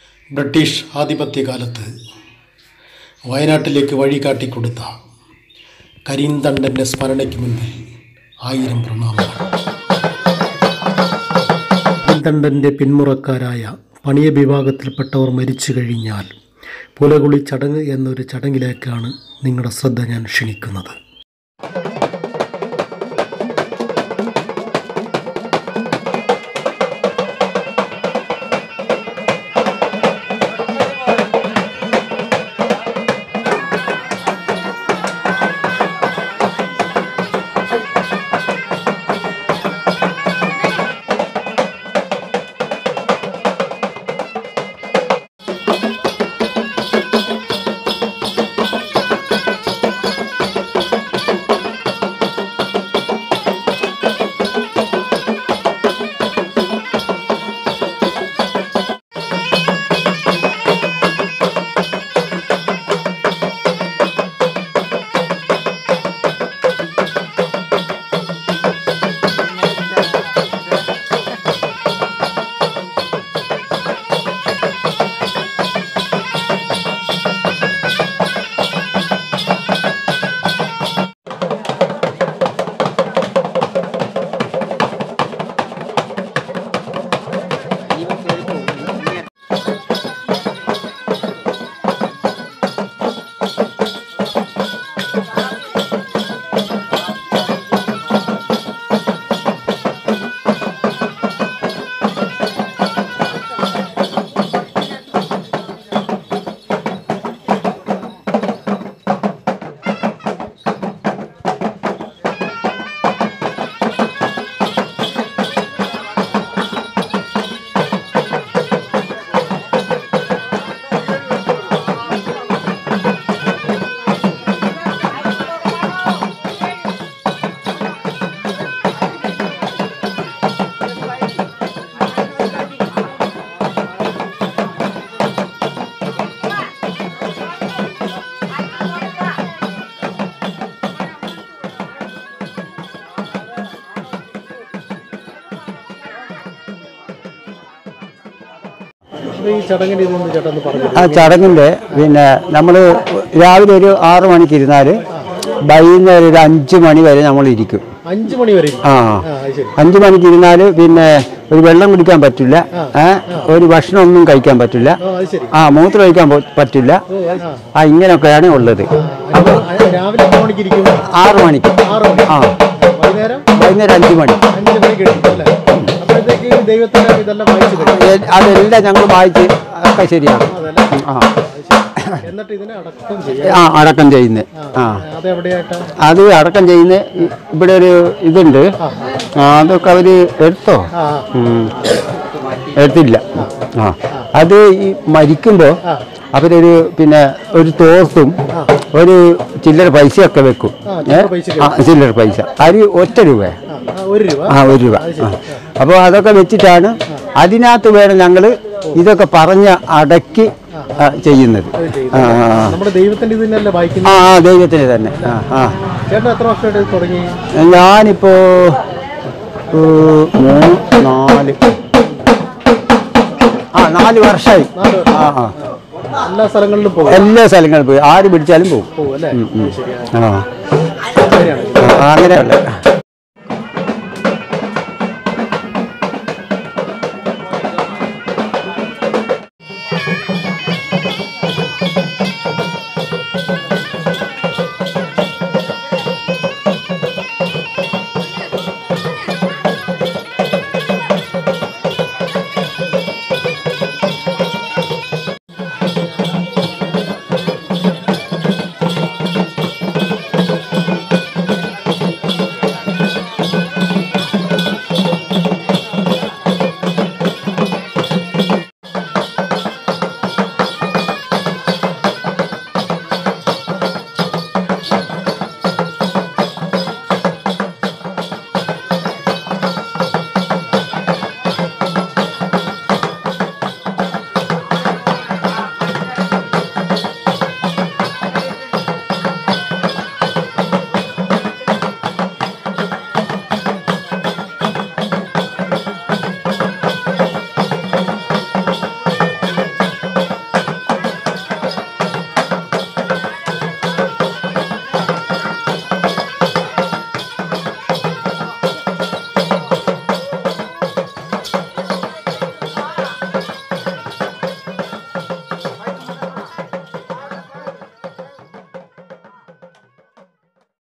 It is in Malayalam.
ബ്രിട്ടീഷ് ആധിപത്യകാലത്ത് വയനാട്ടിലേക്ക് വഴി കാട്ടിക്കൊടുത്ത കരിന്തണ്ടൻ്റെ സ്മരണയ്ക്ക് മുൻപിൽ ആയിരം പ്രണാമങ്ങൾ കരിന്തണ്ടൻ്റെ പിന്മുറക്കാരായ പണിയ വിഭാഗത്തിൽപ്പെട്ടവർ മരിച്ചു കഴിഞ്ഞാൽ പുലകുളി ചടങ്ങ് എന്നൊരു ചടങ്ങിലേക്കാണ് നിങ്ങളുടെ ശ്രദ്ധ ഞാൻ ക്ഷണിക്കുന്നത് ഈ ചടങ്ങിൻ്റെ ഇതൊന്ന് ചേട്ടൻ ഒന്ന് പറഞ്ഞു ആ ചടങ്ങിൻ്റെ പിന്നെ നമ്മൾ രാവിലെ ഒരു ആറ് മണിക്ക് ഇരുന്നാൽ വൈകുന്നേരം ഒരു അഞ്ച് മണി വരെ നമ്മൾ ഇരിക്കും അഞ്ച് മണി വരെ ആ ആ അത് ശരി അഞ്ച് മണിക്ക് ഇരുന്നാൽ പിന്നെ ഒരു വെള്ളം കുടിക്കാൻ പറ്റില്ല ഏ ഒരു ഭക്ഷണം ഒന്നും കഴിക്കാൻ പറ്റില്ല ആ അത് ശരി ആ മൂത്രം കഴിക്കാൻ പോ- പറ്റില്ല ഓ ആ ആ ഇങ്ങനെയൊക്കെയാണ് ഉള്ളത് അപ്പോൾ രാവിലെ എത്ര മണിക്ക് ഇരിക്കും ആറ് മണിക്ക് ആറ് മണി ആ വൈകുന്നേരം വൈകുന്നേരം അഞ്ച് മണി അഞ്ച് മണിക്ക് എണീക്കും അല്ലേ അപ്പോഴത്തേക്ക് ദൈവത്തിന് ഇതെല്ലാം വായിച്ചു തരും എ- അതെല്ലാം ഞങ്ങൾ വായിച്ച് ഒക്കെ ശരിയാണ് അതല്ലേ ആ അത് ശരി. എന്നിട്ട് ഇതിനെ അടക്കം ചെയ്യാം ആ അടക്കം ചെയ്യുന്നത് ആ അതെവിടെയായിട്ടാ അത് അടക്കം ചെയ്യുന്ന ഇ- ഇവിടെ ഒരു ഇതുണ്ട് ആ, അതൊക്കെ അവര് എടുത്തോ ആ ഉം. എടുത്തില്ല ആ അത് ഈ മരിക്കുമ്പോൾ അവരൊരു പിന്നെ ഒരു തോർത്തും ഒരു ചില്ലറ പൈസയൊക്കെ വെക്കും ആ, ഏ? ചില്ലറ പൈസ ആ ചില്ലറ പൈസ അത് ഒറ്റ രൂപ ആ, ആ, ഒരു രൂപ ആ ഒരു രൂപ അപ്പോൾ അതൊക്കെ വെച്ചിട്ടാണ് അതിനകത്ത് വേണം ഞങ്ങൾ ഇതൊക്കെ പറഞ്ഞ് അടക്കി ആ, ചെയ്യുന്നത് ആ ആ, ആ. നമ്മുടെ ദൈവത്തിന്റെ ഇത് തന്നെയല്ലേ വായിക്കുന്നത് ആ ആ, ദൈവത്തിന് തന്നെ ആ ആ ചേട്ടൻ എത്ര വർഷമായിട്ട് ഇത് തുടങ്ങി ഞാനിപ്പോ ഏ, മൂന്ന് നാല് ആ നാല് വർഷമായി നാല് വർഷം ആ ആ എല്ലാ സ്ഥലങ്ങളിലും പോകും എല്ലാ സ്ഥലങ്ങളിലും പോയി ആര് പിടിച്ചാലും പോകും പോകും അല്ലേ ശരിയാണ് ആ ശരിയാണ് ആ, അങ്ങനെയുള്ള ആ